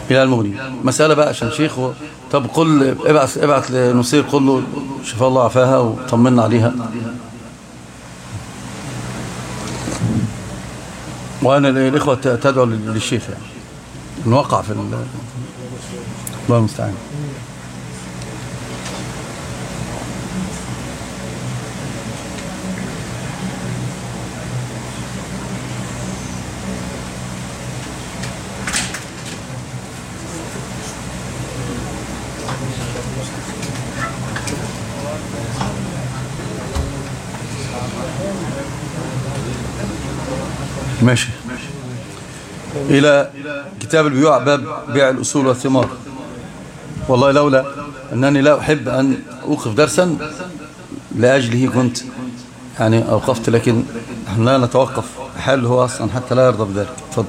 إلى المغني مسألة بقى عشان شيخ و... طب قل ابعث ابعث لنصير قل له شفاء الله عفاها وطمنا عليها وأنا الإخوة تدعو للشيخ يعني نوقع في ال... الله المستعان ماشي إلى كتاب البيوع باب بيع الأصول والثمار والله لولا أنني لا أحب أن أوقف درسا لأجله كنت يعني أوقفت لكن نحن لا نتوقف حال هو أصلا حتى لا يرضى بذلك تفضل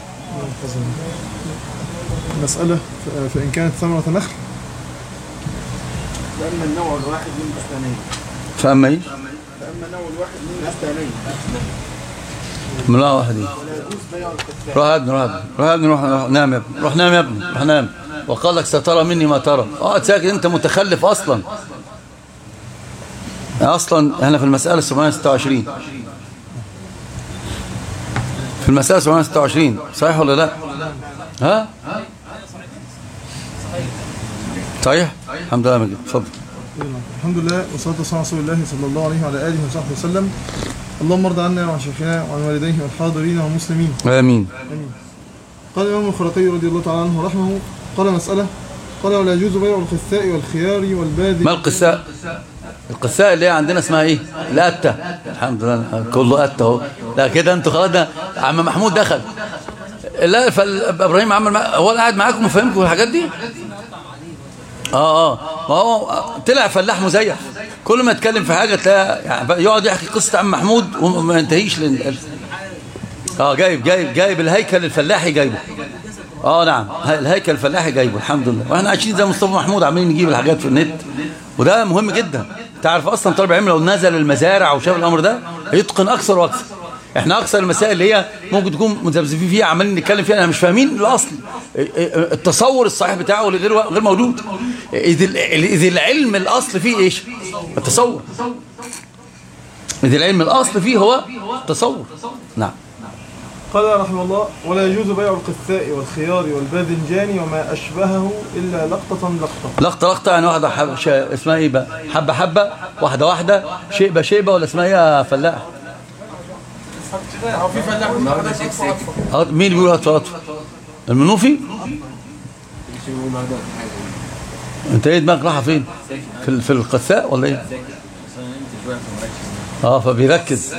مسألة فإن كانت ثمرة نخل فأما النوع الواحد من بستانين فأما إيش فأما النوع الواحد من بستانين من الله واحد إيه؟ روح يا ابني روح يا ابني روح يا ابني روح, روح نام يا ابني روح نام يا ابني روح نام وقال لك سترى مني ما ترى اقعد ساكت انت متخلف اصلا اصلا احنا في المسألة 726 في المسألة 726 صحيح ولا لا ها صحيح الحمد لله مجد اتفضل الحمد لله والصلاة والسلام على رسول الله صلى الله عليه وعلى آله وصحبه وسلم اللهم ارض عنا وعن شيخنا وعن والديه والحاضرين والمسلمين امين آمين قال الإمام الخرقي رضي الله تعالى عنه ورحمه قال مسألة قال ولا يجوز بيع الخثاء والخيار والباذل ما القساء القساء اللي هي عندنا اسمها ايه الأتة الحمد لله كله أتة اهو لا كده انتوا خلاص ده عم محمود دخل لا فابراهيم عمل مع... هو اللي قاعد معاكم وفهمكم الحاجات دي اه اه ما هو طلع فلاح مزيف كل ما يتكلم في حاجه تلاقي يعني يقعد يحكي قصه عم محمود وما ينتهيش لل... اه جايب جايب جايب الهيكل الفلاحي جايبه اه نعم الهيكل الفلاحي جايبه الحمد لله واحنا عايشين زي مصطفى محمود عاملين نجيب الحاجات في النت وده مهم جدا تعرف اصلا طالب علم لو نزل المزارع وشاف الامر ده هيتقن اكثر واكثر احنا اكثر المسائل اللي هي ممكن تكون متذبذبين فيها عمالين نتكلم فيها احنا مش فاهمين الاصل التصور الصحيح بتاعه غير غير موجود اذ العلم الاصل فيه ايش التصور اذ العلم الاصل فيه هو التصور نعم قال رحمه الله ولا يجوز بيع القثاء والخيار والباذنجان وما أشبهه إلا لقطة لقطة لقطة لقطة يعني واحدة حب... ش... اسمها ايه بقى حبة حبة واحدة واحدة شيبة شيبة ولا اسمها ايه يا فلاح هو في فلاح النهارده سيك سيك اه مين بيقول هاتفاته المنوفي انت ايه دماغك رايحه فين في في القثاء ولا ايه اه فبيركز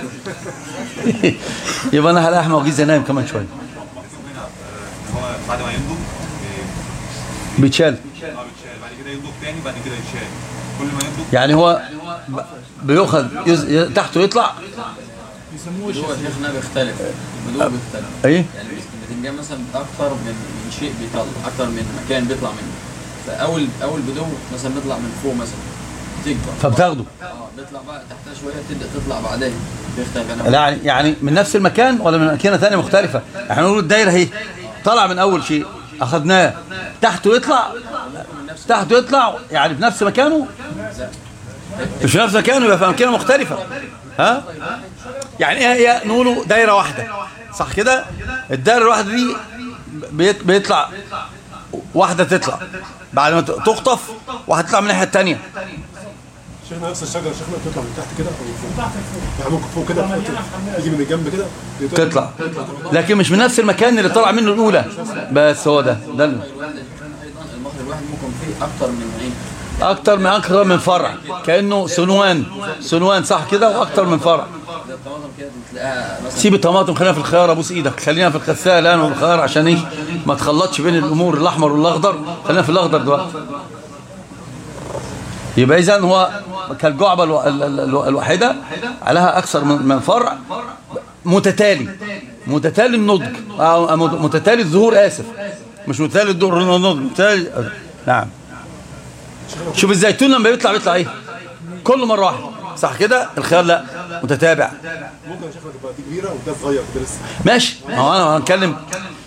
يبقى انا هلاقي احمد وجيز نايم كمان شويه هو بعد ما ينضج بيتشال اه بيتشال بعد كده ينضج تاني بعد كده يتشال كل ما ينضج يعني هو ب- بيؤخذ يز... ي- تحته يطلع هو شيخنا بيختلف البدو بيختلف ايه يعني البتنجان مثلا اكتر من من شيء بيطلع اكتر من مكان بيطلع منه فاول اول بدو مثلا بيطلع من فوق مثلا تكبر فبتاخده اه بيطلع بقى تحتها شويه تبدا تطلع بعدين بيختلف انا لا يعني يعني من نفس المكان ولا من مكانه ثانيه مختلفه احنا نقول الدايره اهي طلع من اول شيء اخذناه تحته يطلع تحته يطلع يعني في نفس مكانه مش في نفس مكانه يبقى في اماكن مختلفه ها يعني ايه هي نقوله دايره واحده صح كده الدايره الواحده دي بيت- بيطلع واحده تطلع بعد ما تخطف واحده تطلع من الناحيه الثانيه شيخنا نفس الشجره شيخنا بتطلع من تحت كده او من فوق يعني ممكن فوق كده تيجي من الجنب كده تطلع لكن مش من نفس المكان اللي طلع منه الاولى بس هو ده ده اللي- الواحد ايضا المخرج الواحد ممكن فيه اكتر من عين اكتر من اكتر من فرع كانه سنوان سنوان صح كده واكتر من فرع زي الطماطم كده بتلاقيها مثلا سيب الطماطم خلينا في الخيار ابوس ايدك خلينا في الخساء الان والخيار عشان ايه ما تخلطش بين الامور الاحمر والاخضر خلينا في الاخضر دلوقتي يبقى اذا هو كالجعبه الو- ال- ال- ال- الواحده عليها اكثر من من فرع متتالي متتالي النضج أو متتالي الظهور اسف مش متتالي الظهور النضج متتالي نعم شوف الزيتون لما بيطلع بيطلع ايه كل مره واحده صح كده الخيار لا متتابع ممكن يا شيخنا تبقى دي كبيره وده صغير كده لسه ماشي ما هو انا هنتكلم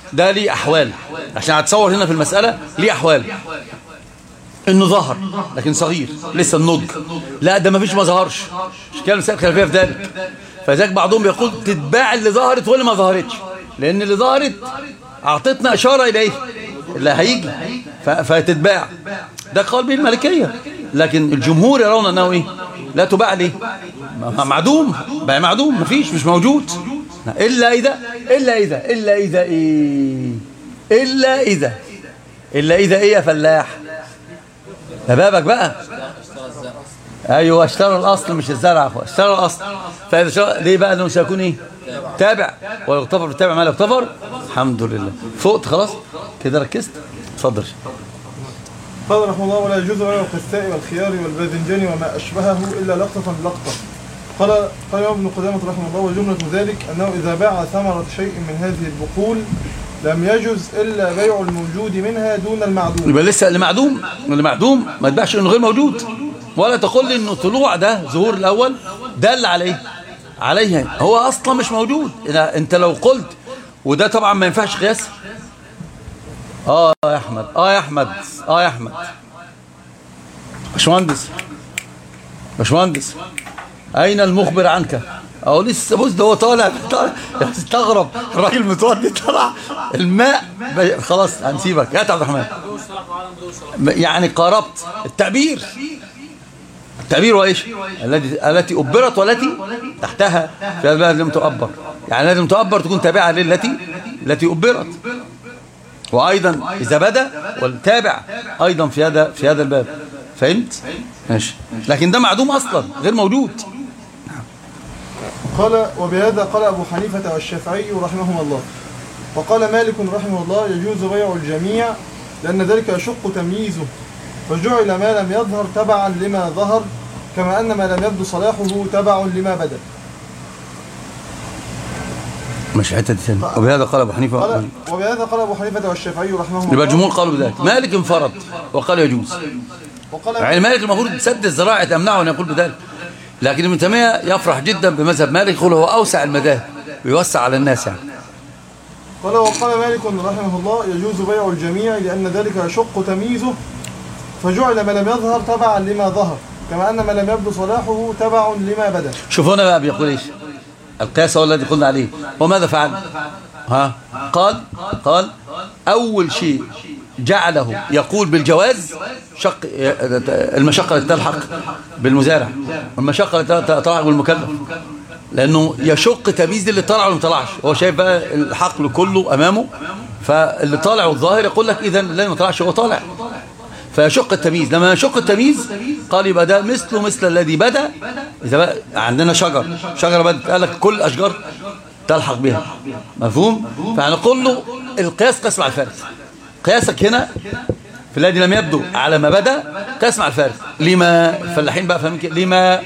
ده ليه احوال عشان هتصور هنا في المساله ليه احوال انه ظهر لكن صغير لسه النضج لا ده ما فيش ما ظهرش مش كده مسائل خلفيه في ذلك فذاك بعضهم بيقول تتباع اللي ظهرت واللي ما ظهرتش لان اللي ظهرت اعطتنا اشاره اليه اللي هيجي ف- فتتباع ده قول به الملكيه لكن الجمهور يرون انه ايه لا تباع ليه ما- معدوم بقى معدوم مفيش مش موجود الا اذا الا اذا الا اذا ايه الا اذا الا اذا ايه يا فلاح ده بابك بقى ايوه اشترى الاصل مش الزرع اخو اشترى الاصل فاذا شرى ليه بقى انه سيكون ايه تابع ويغتفر بالتابع ما لا يغتفر الحمد لله فقت خلاص كده ركزت اتفضل قال رحمه الله ولا يجوز بيع القثاء والخيار والباذنجان وما أشبهه إلا لقطة لقطة قال قال ابن قدامة رحمه الله وجملة ذلك أنه إذا باع ثمرة شيء من هذه البقول لم يجوز إلا بيع الموجود منها دون المعدوم يبقى لسه اللي معدوم اللي معدوم ما تبيعش انه غير موجود ولا تقول لي انه طلوع ده ظهور الاول دل عليه عليه هو اصلا مش موجود إذا انت لو قلت وده طبعا ما ينفعش قياس اه يا احمد اه يا احمد اه يا احمد باشمهندس باشمهندس اين المخبر عنك اهو لسه بص ده هو طالع طالع استغرب الراجل متوضي طلع الماء ب- خلاص هنسيبك يا عبد الرحمن يعني قاربت التعبير التعبير وايش التي التي أبرت والتي تحتها في هذا البلد لم تؤبر يعني لازم تؤبر تكون تابعة للتي التي أبرت وأيضا إذا بدا والتابع أيضا في هذا في هذا الباب فهمت ماشي لكن ده معدوم أصلا غير موجود قال وبهذا قال أبو حنيفة والشافعي رحمهما الله وقال مالك رحمه الله يجوز بيع الجميع لأن ذلك يشق تمييزه فجعل ما لم يظهر تبعا لما ظهر كما أن ما لم يبدو صلاحه تبع لما بدا مش حتة ثانية وبهذا قال أبو حنيفة قال وبهذا قال أبو حنيفة والشافعي رحمهما يبقى الله الجمهور قالوا بذلك مالك انفرد وقال يجوز وقال يعني مالك المفروض تسد الزراعة تمنعه أن يقول بذلك لكن ابن تيمية يفرح جدا بمذهب مالك يقول هو أوسع المذاهب ويوسع على الناس يعني قال وقال مالك رحمه الله يجوز بيع الجميع لأن ذلك يشق تمييزه فجعل ما لم يظهر تبعا لما ظهر كما أن ما لم يبدو صلاحه تبع لما بدا شوف هنا بقى بيقول ايش القياس هو الذي قلنا عليه وماذا فعل ها قال قال أول شيء جعله يقول بالجواز شق المشقة التي تلحق بالمزارع والمشقة التي تلحق بالمكلف لأنه يشق تمييز اللي طلع واللي ما طلعش هو شايف بقى الحقل كله أمامه فاللي طالع والظاهر يقول لك إذا اللي ما طلعش هو طالع فيشق التمييز لما يشق التمييز قال يبقى ده مثله مثل الذي بدا إذا بقى عندنا شجر شجرة بدت قال لك كل الأشجار تلحق بها مفهوم فهنقول له القياس قسم على الفارق قياسك هنا في الذي لم يبدو على ما بدا قسم على الفارق لما الفلاحين بقى فاهمين كده لما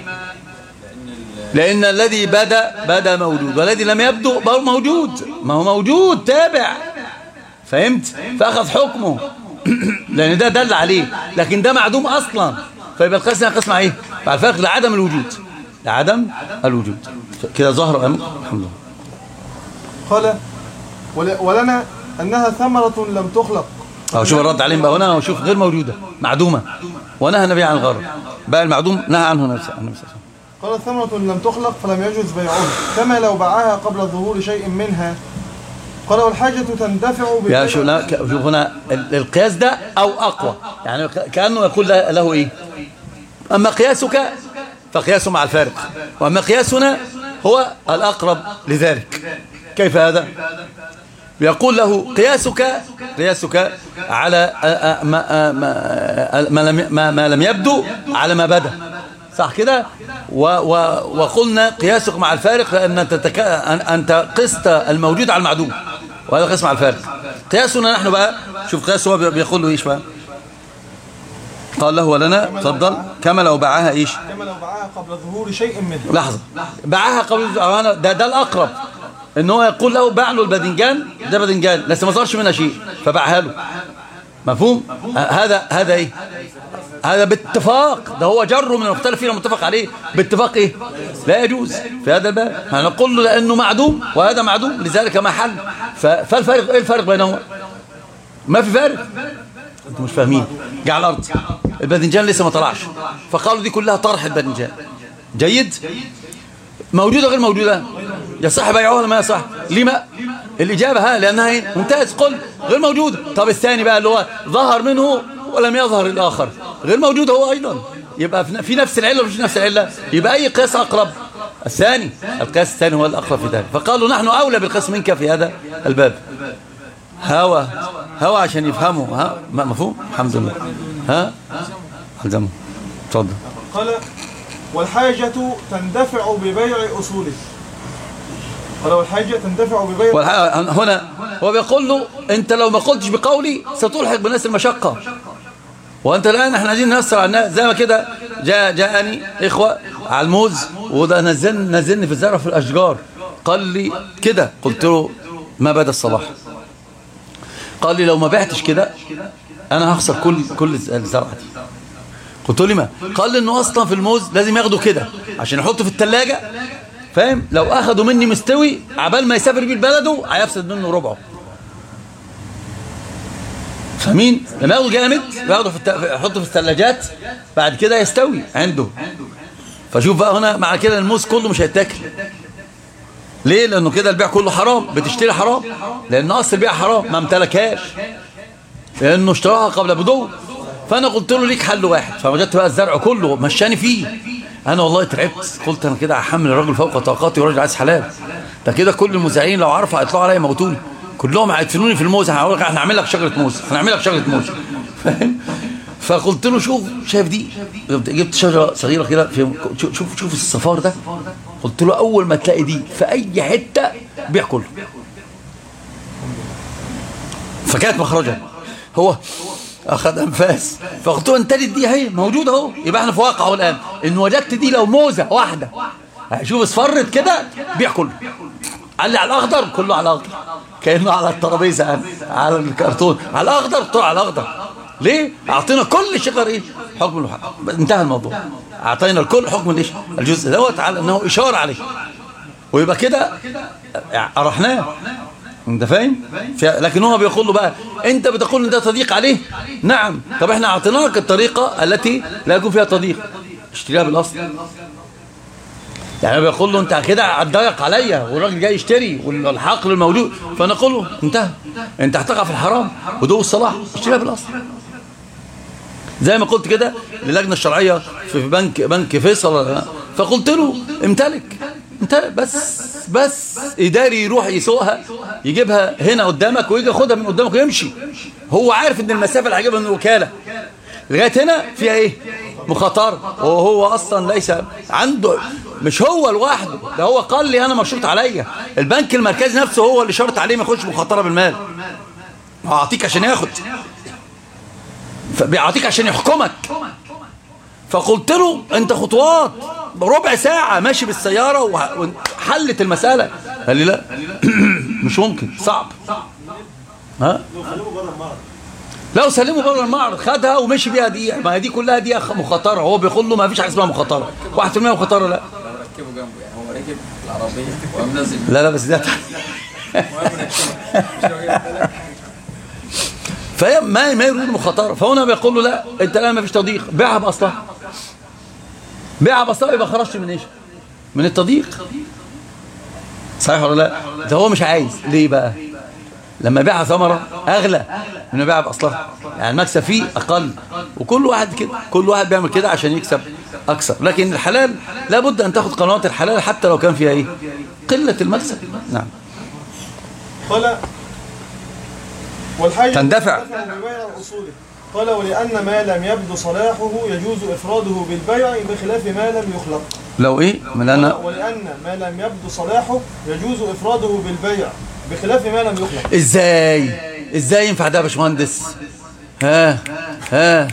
لأن الذي بدا بدا موجود والذي لم يبدو برضه موجود ما هو موجود تابع فهمت فأخذ حكمه لأن ده دل عليه لكن ده معدوم أصلا فيبقى القسم قسم على ايه مع الفرق لعدم الوجود لعدم الوجود كده ظهر أمام الحمد لله قال ول- ولنا أنها ثمرة لم تخلق أو شوف الرد عليهم بقى هنا وشوف غير موجودة معدومة ونهى النبي عن الغرر بقى المعدوم نهى عنه نفسه النبي صلى الله عليه وسلم قال ثمرة لم تخلق فلم يجوز بيعها كما لو باعها قبل ظهور شيء منها قال والحاجة تندفع يا ببيع- شو لا ك- شوف هنا ال- القياس ده أو أقوى يعني ك- كأنه يقول له, له إيه أما قياسك فقياسه مع الفارق وأما قياسنا هو الأقرب لذلك كيف هذا يقول له قياسك قياسك على أ- أ- ما, أ- ما, ما, لم ما, ما لم يبدو على ما بدا صح كده و و وقلنا قياسك مع الفارق لأن أنت, تك... أن- أنت قست الموجود على المعدوم وهذا قياس مع الفارق قياسنا نحن بقى شوف قياسه هو بيقول له إيش بقى قال له ولنا تفضل كما لو باعها إيش كما لو باعها قبل ظهور شيء منها لحظة باعها قبل أنا- ده ده الأقرب إن هو يقول له باع له الباذنجان ده باذنجان لسه ما صارش منها شيء فباعها له مفهوم ه- هذا هذا إيه هذا باتفاق ده هو جره من المختلف فينا متفق عليه باتفاق إيه لا يجوز في هذا الباب هنقول له لأنه معدوم وهذا معدوم لذلك محل ف- فالفرق إيه الفرق بينهما ما في فارق انتوا مش فاهمين جه على الارض الباذنجان لسه ما طلعش فقالوا دي كلها طرح الباذنجان جيد موجوده غير موجوده يصح بيعوها ولا ما يصح ليه ما الاجابه ها لانها ايه ممتاز قل غير موجوده طب الثاني بقى اللي هو ظهر منه ولم يظهر الاخر غير موجود هو ايضا يبقى في- في نفس العله مش نفس العله يبقى اي قياس اقرب الثاني القياس الثاني هو الاقرب في ذلك فقالوا نحن اولى بالقياس منك في هذا الباب هوى هوى عشان يفهموا ها ما مفهوم الحمد لله ها الزموا اتفضل قال والحاجة تندفع ببيع أصوله قال والحاجة تندفع ببيع والح- هنا هو بيقول له انت لو ما قلتش بقولي ستلحق بالناس المشقة وانت الان احنا عايزين نيسر على الناس زي ما كده جاء جاءني اخوة على الموز وده نزل نزلني في الزرع في الاشجار قال لي كده قلت له ما بدا الصلاح قال لي لو ما بعتش كده انا هخسر كل كل الزرعه دي قلت له ما قال لي انه اصلا في الموز لازم ياخده كده عشان يحطه في الثلاجه فاهم لو اخده مني مستوي عبال ما يسافر بيه لبلده هيفسد منه ربعه فاهمين لما ياخده جامد ياخده في الت... يحطه في الثلاجات بعد كده يستوي عنده فشوف بقى هنا مع كده الموز كله مش هيتاكل ليه لانه كده البيع كله حرام بتشتري حرام لان اصل البيع حرام ما امتلكهاش لانه اشتراها قبل بدو فانا قلت له ليك حل واحد فوجدت بقى الزرع كله مشاني فيه انا والله تعبت قلت انا كده هحمل الراجل فوق طاقاتي وراجل عايز حلال ده كده كل المذيعين لو عرفوا هيطلعوا عليا يموتوني كلهم هيدفنوني في الموز هقول لك احنا هنعمل لك شجره موز هنعمل لك شجره موز فاهم فقلت له شوف شايف دي جبت- جبت شجره صغيره كده في شوف شوف شوف الصفار ده قلت له اول ما تلاقي دي في اي حته بيع كله فكانت مخرجها هو اخذ انفاس فقلت له انت دي اهي موجوده اهو يبقى احنا في واقعه الان ان وجدت دي لو موزه واحده شوف اصفرت كده بيع كله قال لي على الاخضر كله على الاخضر كانه على الترابيزه يعني على الكرتون على الاخضر قلت له على الاخضر ليه اعطينا كل شجر ايه حكم الوحد انتهى الموضوع اعطينا الكل حكم الايش الجزء دوت على انه اشاره عليه ويبقى كده أرحناه انت فاهم في- لكن هو بيقول له بقى انت بتقول ان ده تضييق عليه نعم طب احنا اعطيناك الطريقة التي لا يكون فيها تضييق اشتريها بالاصل يعني بيقول له انت كده هتضيق عليا والراجل جاي يشتري والحقل الموجود فنقول له انتهى انت هتقع في الحرام ودو الصلاح اشتريها بالاصل زي ما قلت كده للجنة الشرعية في بنك بنك فيصل فقلت له امتلك امتلك بس بس إداري يروح يسوقها يجيبها هنا قدامك ويجي ياخدها من قدامك ويمشي هو عارف ان المسافة اللي هيجيبها من الوكالة لغاية هنا فيها ايه مخاطرة وهو اصلا ليس عنده مش هو لوحده ده هو قال لي انا مشروط عليا البنك المركزي نفسه هو اللي شرط عليه ما ياخدش مخاطرة بالمال هو اعطيك عشان ياخد فبيعطيك عشان يحكمك فقلت له انت خطوات ربع ساعة ماشي بالسيارة وح- وحلت المسألة قال لي لا مش ممكن صعب ها لو سلمه بره المعرض خدها ومشي بيها دقيقة ما هي دي كلها دقيقة مخاطرة هو بيقول له ما فيش حاجة اسمها مخاطرة 1% مخاطرة لا ركبه جنبه يعني هو راكب العربية وقام نازل لا لا بس ده المهم ركبه مش هو جايب بالك. فهي ما ما يريد المخاطره فهنا بيقول له لا انت الان ما فيش تضييق بيعها باصلها بيعها باصلها يبقى خرجت من ايش من التضييق صحيح ولا لا ده هو مش عايز ليه بقى لما يبيعها ثمره اغلى من يبيعها باصلها يعني المكسب فيه اقل وكل واحد كده كل واحد بيعمل كده عشان يكسب اكثر لكن الحلال لابد ان تاخد قنوات الحلال حتى لو كان فيها ايه قله المكسب نعم قال والحاجة تندفع. ببيع أصوله قال ولأن ما لم يبدو صلاحه يجوز إفراده بالبيع بخلاف ما لم يخلق لو ايه من انا ولأن ما لم يبدو صلاحه يجوز إفراده بالبيع بخلاف ما لم يخلق ازاي ازاي ينفع ده يا باشمهندس ها ها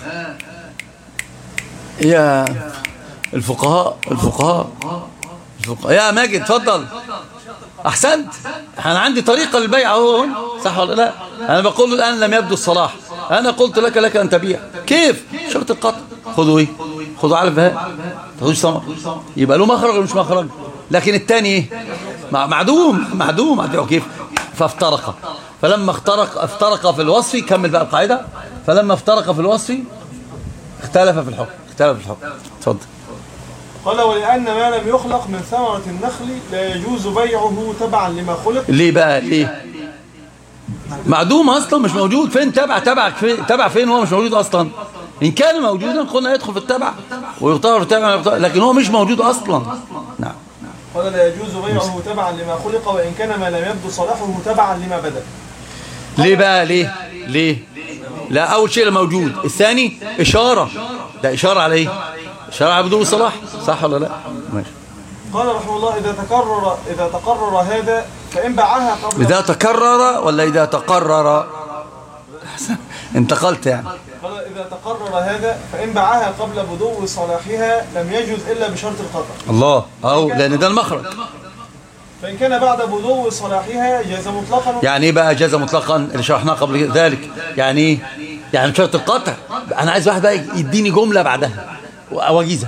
يا الفقهاء الفقهاء الفقهاء يا ماجد اتفضل احسنت انا عندي طريقه للبيع اهو هون. صح ولا لا انا بقول له الان لم يبدو الصلاح انا قلت لك لك ان تبيع كيف شرط القطع خذوا ايه خدوا علف بهاء ما تاخدوش ثمر يبقى له مخرج ولا مش مخرج لكن الثاني ايه مع- معدوم معدوم هتبيعه كيف فافترق فلما افترق افترق في الوصف كمل بقى القاعده فلما افترق في الوصف اختلف في الحكم اختلف في الحكم اتفضل قال ولأن ما لم يخلق من ثمرة النخل لا يجوز بيعه تبعا لما خلق ليه بقى ليه معدوم اصلا مش موجود فين تبع تبع فين تبع فين هو مش موجود اصلا ان كان موجودا قلنا يدخل في التبع ويغتار في التبع ويغتار- لكن هو مش موجود اصلا نعم قال لا يجوز بيعه تبعا لما خلق وإن كان ما لم يبدو صلاحه تبعا لما بدأ ليه بقى ليه ليه لا اول شيء موجود الثاني اشاره ده اشاره على ايه اشاره على بدون الصلاح صح ولا لا ماشي قال رحمه الله إذا تكرر إذا تقرر هذا فإن باعها قبل اذا تكرر ولا اذا تقرر انتقلت يعني قال إذا تقرر هذا فإن باعها قبل بدو صلاحها لم يجوز إلا بشرط القطع الله او لان ده المخرج فإن كان بعد بدو صلاحها جاز مطلقا يعني ايه بقى جازة مطلقا اللي شرحناه قبل ذلك يعني ايه يعني شرط القطع انا عايز واحد بقى يديني جملة بعدها واجيزها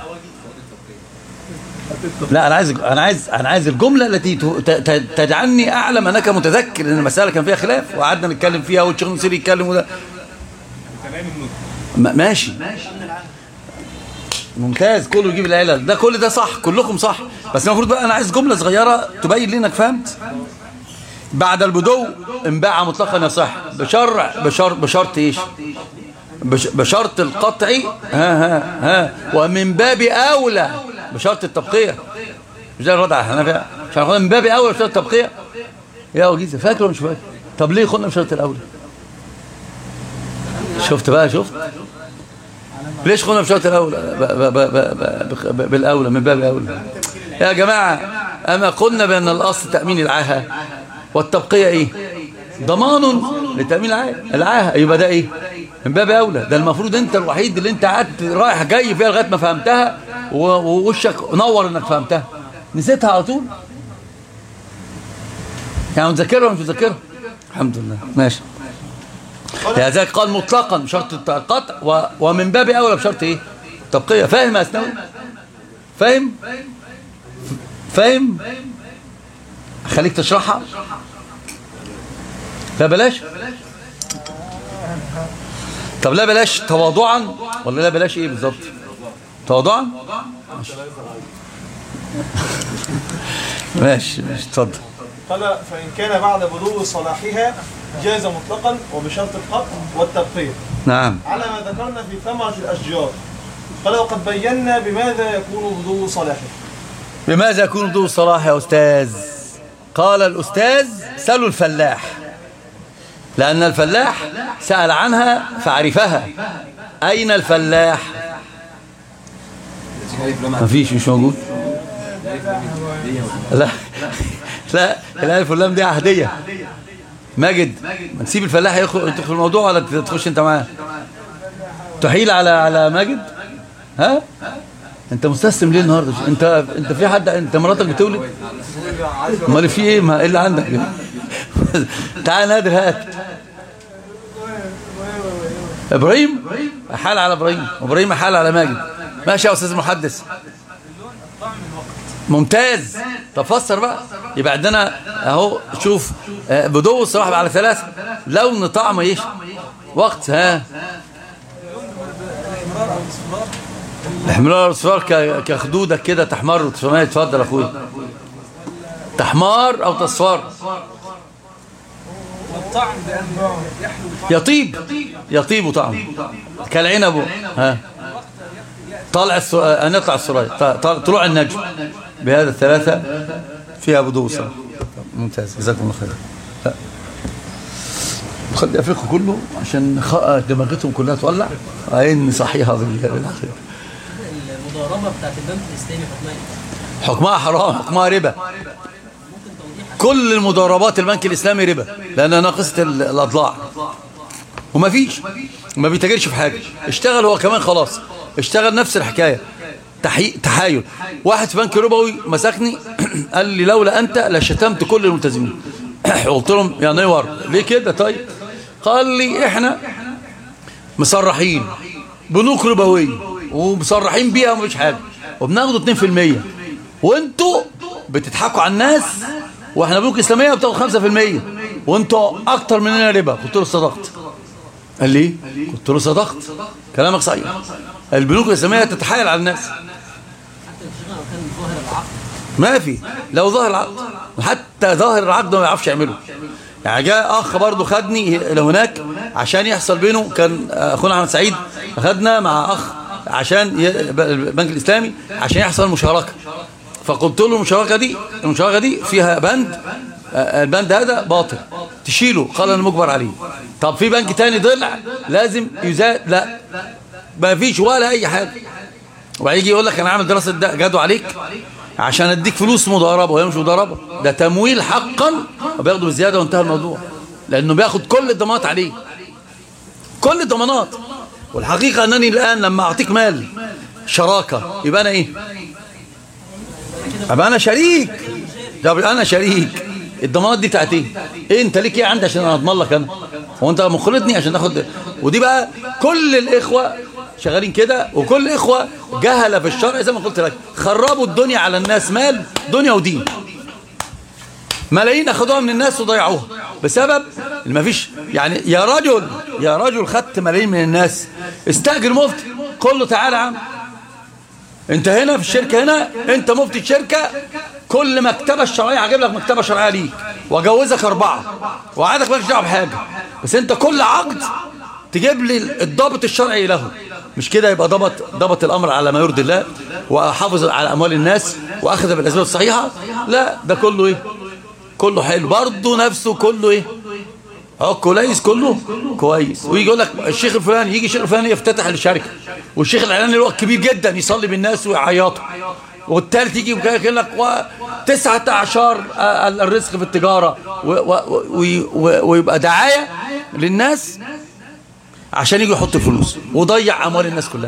لا انا عايز انا عايز انا عايز الجمله التي ت- ت- تجعلني اعلم انك متذكر ان المساله كان فيها خلاف وقعدنا نتكلم فيها والشيخ نصير يتكلم وده كلام النطق م- ماشي ممتاز كله يجيب العلل ده كل ده صح كلكم صح بس المفروض بقى انا عايز جمله صغيره تبين لي انك فهمت بعد البدو انباع مطلقا يصح بشرع بشرط بشرط ايش بش بشرط القطع ها ها ها ومن باب اولى بشرط التبقيه مش ده الوضع احنا فيها مش هناخدها من باب اولى بشرط التبقيه يا وجيزه فاكر ولا مش فاكر طب ليه خدنا بشرط الاولى شفت بقى شفت ليش قلنا بشرط الأولى ب- ب- ب- ب- ب- بالأولى من باب أولى يا جماعة أما قلنا بأن الأصل تأمين العاهة والتبقية إيه ضمان لتأمين العاهة العاهة يبقى ده إيه من باب أولى ده المفروض أنت الوحيد اللي أنت قعدت رايح جاي فيها لغاية ما فهمتها و- ووشك نور إنك فهمتها نسيتها على طول يعني متذكرها ولا مش متذكرها الحمد لله ماشي لذلك قال مطلقا بشرط القطع و... ومن باب اولى بشرط ايه تبقيه فاهم يا اسنوي فاهم فاهم خليك تشرحها لا بلاش طب لا بلاش تواضعا ولا لا بلاش ايه بالظبط تواضعا ماشي ماشي ماشي اتفضل قال فإن كان بعد بدو صلاحها جاز مطلقا وبشرط القطع والتبقية نعم على ما ذكرنا في ثمرة الأشجار قال وقد بينا بماذا يكون بدو صلاحه بماذا يكون بدون الصلاح يا أستاذ قال الأستاذ سألوا الفلاح لأن الفلاح سأل عنها فعرفها أين الفلاح ما فيش مش موجود لا لا الألف واللام دي عهدية ماجد ما تسيب الفلاح يدخل يدخل في الموضوع ولا تخش انت معاه تحيل على على ماجد ها انت مستسلم ليه النهارده انت انت في حد انت مراتك بتولد امال في ايه ما ايه اللي عندك تعال نادر هات ابراهيم حال على ابراهيم وابراهيم حال على ماجد ماشي يا استاذ المحدث ممتاز طب فسر بقى يبقى عندنا اهو شوف آه، بدو الصراحه على ثلاثه لون طعم ايش وقت ها الاحمرار الاصفار ك- كخدودك كده تحمر وتسميه اتفضل يا اخويا تحمار او تصفر يطيب يطيب طعم كالعنب ها طالع الس... آه، نطلع السرايا ط- ط- طلوع النجم بهذا الثلاثة فيها بدو صراحة ممتاز جزاكم الله خير لا. خلي افريقيا كله عشان خ- دماغتهم كلها تولع عين صحيحة بال- بالاخير المضاربه بتاعت البنك الاسلامي حكمها ايه؟ حكمها حرام حكمها ربا كل المضاربات البنك الإسلامي ربا لأنها ناقصة ال- الأضلاع وما فيش ما بيتاجرش في حاجة اشتغل هو كمان خلاص اشتغل نفس الحكاية تحي... تحايل واحد في بنك ربوي مسكني قال لي لولا أنت لشتمت كل الملتزمين قلت لهم يا نيور ليه كده طيب قال لي احنا مصرحين بنوك ربوية ومصرحين بيها ومفيش حاجه وبناخده 2% وانتوا بتضحكوا على الناس واحنا بنوك اسلاميه بتاخد 5% وانتوا اكتر مننا ربا قلت له صدقت قال لي إيه؟ قلت له صدقت كلامك صحيح البنوك الاسلاميه تتحايل على الناس حتى الشيخ لو كان ظاهر العقد ما في لو ظاهر العقد حتى ظاهر العقد ما يعرفش يعمله يعني جاء اخ برضه خدني لهناك عشان يحصل بينه كان اخونا احمد سعيد خدنا مع اخ عشان ي- البنك الاسلامي عشان يحصل مشاركه فقلت له المشاركه دي المشاركه دي فيها بند آه، البند هذا باطل تشيله قال انا مجبر عليه طب في بنك تاني ضلع لازم يزاد لا ما فيش ولا اي حاجه وبعدين يجي يقول لك انا عامل دراسه ده جدوا عليك عشان اديك فلوس مضاربه وهي مش مضاربه ده تمويل حقا وبياخده بزياده وانتهى الموضوع لانه بياخد كل الضمانات عليه كل الضمانات والحقيقه انني الان لما اعطيك مال شراكه يبقى انا ايه ابقى انا شريك ده يبقى انا شريك الضمانات دي بتاعت ايه ايه انت ليك ايه عندي عشان انا اضمن لك انا هو انت مخلطني عشان تاخد ودي بقى كل الاخوه شغالين كده وكل اخوه جهله في الشرع زي ما قلت لك خربوا الدنيا على الناس مال دنيا ودين ملايين اخدوها من الناس وضيعوها بسبب ان مفيش يعني يا رجل يا رجل خدت ملايين من الناس استاجر مفتي قول له تعالى يا عم انت هنا في الشركه هنا انت مفتي الشركه كل مكتبه الشرعيه هجيب لك مكتبه شرعيه ليك واجوزك اربعه وعادك مالكش دعوه بحاجه بس انت كل عقد تجيب لي الضابط الشرعي له مش كده يبقى ضبط ضبط الامر على ما يرضي الله وحافظ على اموال الناس واخذ بالاسباب الصحيحه لا ده كله ايه كله حلو برضه نفسه كله ايه اه كويس كله كويس ويجي يقول لك الشيخ الفلاني يجي الشيخ الفلاني يفتتح الشركه والشيخ الاعلاني اللي هو كبير جدا يصلي بالناس ويعيطوا والثالث يجي يقول لك و 19 الرزق في التجاره و- و- و- و- ويبقى دعايه للناس عشان يجي يحط فلوس وضيع اموال الناس كلها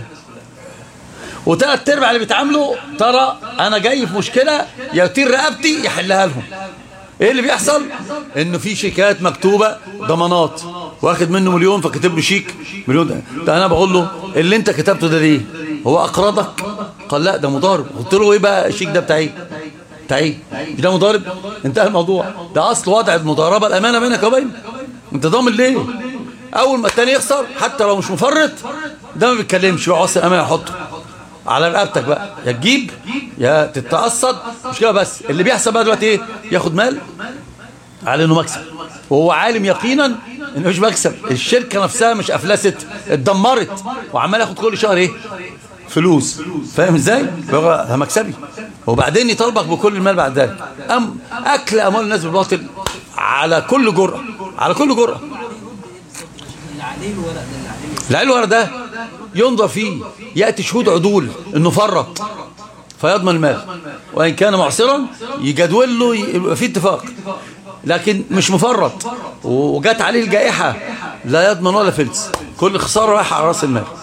وثلاث ارباع اللي بيتعاملوا ترى انا جاي في مشكله يطير رقبتي يحلها لهم ايه اللي بيحصل انه في شيكات مكتوبه ضمانات واخد منه مليون فكتب له شيك مليون ده, ده انا بقول له اللي انت كتبته ده ليه هو اقرضك قال لا ده مضارب قلت له ايه بقى الشيك ده بتاع ايه بتاع ايه مش ده مضارب انتهى الموضوع ده اصل وضع المضاربه الامانه بينك وبينه انت ضامن ليه اول ما التاني يخسر حتى لو مش مفرط ده ما بيتكلمش يقعد اصل الامانه يحطه على رقبتك بقى يا تجيب يا تتقصد مش كده بس اللي بيحصل بقى دلوقتي ايه ياخد مال على انه مكسب وهو عالم يقينا انه مش مكسب الشركه نفسها مش افلست اتدمرت وعمال ياخد كل شهر ايه فلوس فاهم ازاي بقى ده مكسبي وبعدين يطالبك بكل المال بعد ذلك ام اكل اموال الناس بالباطل على كل جرأه على كل جرأه اللي عليه الورق ده اللي عليه العيل ورا ده ينظر فيه يأتي شهود عدول انه فرط فيضمن المال وإن كان معصرا يجدول له يبقى في اتفاق لكن مش مفرط وجات عليه الجائحة لا يضمن ولا فلس كل خسارة رايحة على رأس المال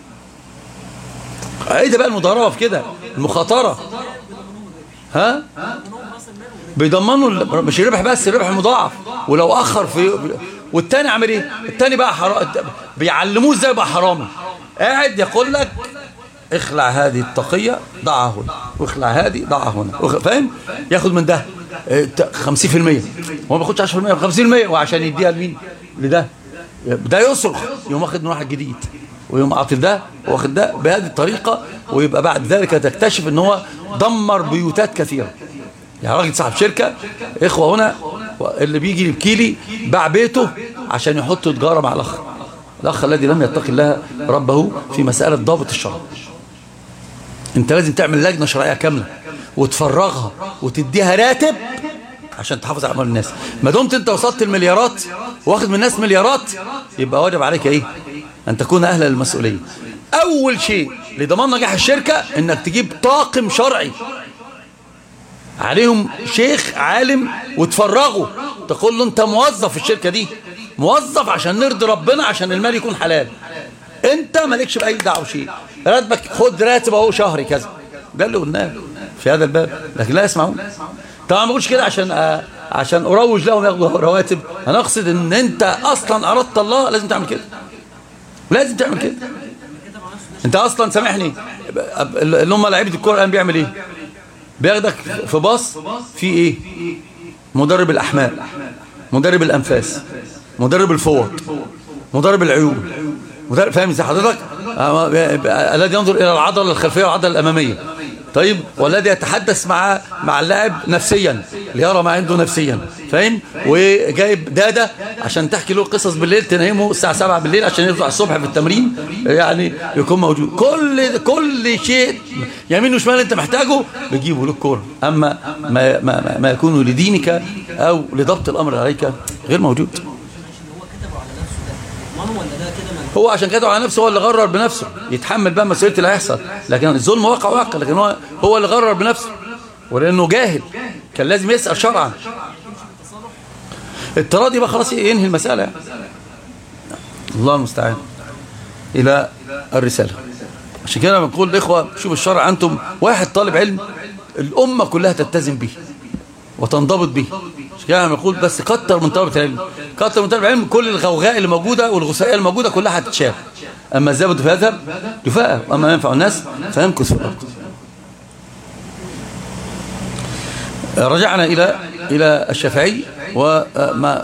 ايه ده بقى المضاربة في كده المخاطرة ها بيضمنوا ال- مش الربح بس الربح المضاعف ولو اخر في والتاني عامل ايه التاني بقى حرام بيعلموه ازاي يبقى حرامي قاعد يقول لك اخلع هذه التقية ضعها هنا واخلع هذه ضعها هنا واخ- فاهم ياخد من ده اه، ت- 50% هو ما بياخدش 10% 50% وعشان يديها لمين لده ده يصرخ يقوم واخد من واحد جديد ويقوم عاطف ده واخد ده بهذه الطريقة ويبقى بعد ذلك تكتشف ان هو دمر بيوتات كثيرة يعني راجل صاحب شركة إخوة هنا اللي بيجي يبكي لي باع بيته عشان يحط تجارة مع الأخ الأخ الذي لم يتقي الله ربه في مسألة ضابط الشرع أنت لازم تعمل لجنة شرعية كاملة وتفرغها وتديها راتب عشان تحافظ على أموال الناس ما دمت أنت وصلت المليارات واخد من الناس مليارات يبقى واجب عليك إيه أن تكون أهلا للمسؤولية أول شيء لضمان نجاح الشركة إنك تجيب طاقم شرعي عليهم شيخ عالم وتفرغوا تقول له انت موظف في الشركة دي موظف عشان نرضي ربنا عشان المال يكون حلال انت مالكش بأي دعوة شيء راتبك خد راتب اهو شهري كذا ده اللي قلناه في هذا الباب لكن لا يسمعون طبعا ما بقولش كده عشان آه عشان اروج لهم ياخدوا رواتب انا اقصد ان انت اصلا اردت الله لازم تعمل كده لازم تعمل كده كده مع نفسه انت اصلا سامحني اللي هم لعيبه الكوره الان بيعمل ايه بياخدك في باص في ايه مدرب الاحمال مدرب الانفاس مدرب الفوط مدرب العيون مدرب فاهم ازاي حضرتك آه، الذي ينظر الى العضله الخلفيه والعضله الاماميه طيب والذي يتحدث مع مع اللاعب نفسيا ليرى ما عنده نفسيا فاهم وجايب داده عشان تحكي له قصص بالليل تنيمه الساعه 7 بالليل عشان يطلع الصبح في التمرين يعني يكون موجود كل كل شيء يمين وشمال انت محتاجه بتجيبه له الكوره اما ما, ما, ما يكون لدينك او لضبط الامر عليك غير موجود ماشي ان هو كتبه على نفسه ده يضمنه ولا ده كده ما هو عشان كده على نفسه هو اللي غرر بنفسه يتحمل بقى مسؤوليه اللي هيحصل لكن الظلم واقع واقع لكن هو هو اللي غرر بنفسه ولانه جاهل كان لازم يسال شرعا التراضي بقى خلاص ينهي المساله يعني. الله المستعان الى الرساله عشان كده بنقول الاخوه شوف الشرع انتم واحد طالب علم الامه كلها تلتزم به وتنضبط به عشان كده انا بقول بس كتر من طلبه العلم كتر من طلبه العلم كل الغوغاء اللي موجوده والغثاء اللي موجوده كلها هتتشال اما الزبد فيذهب يفاء واما ينفع الناس فيمكث في الارض رجعنا الى الى الشافعي وما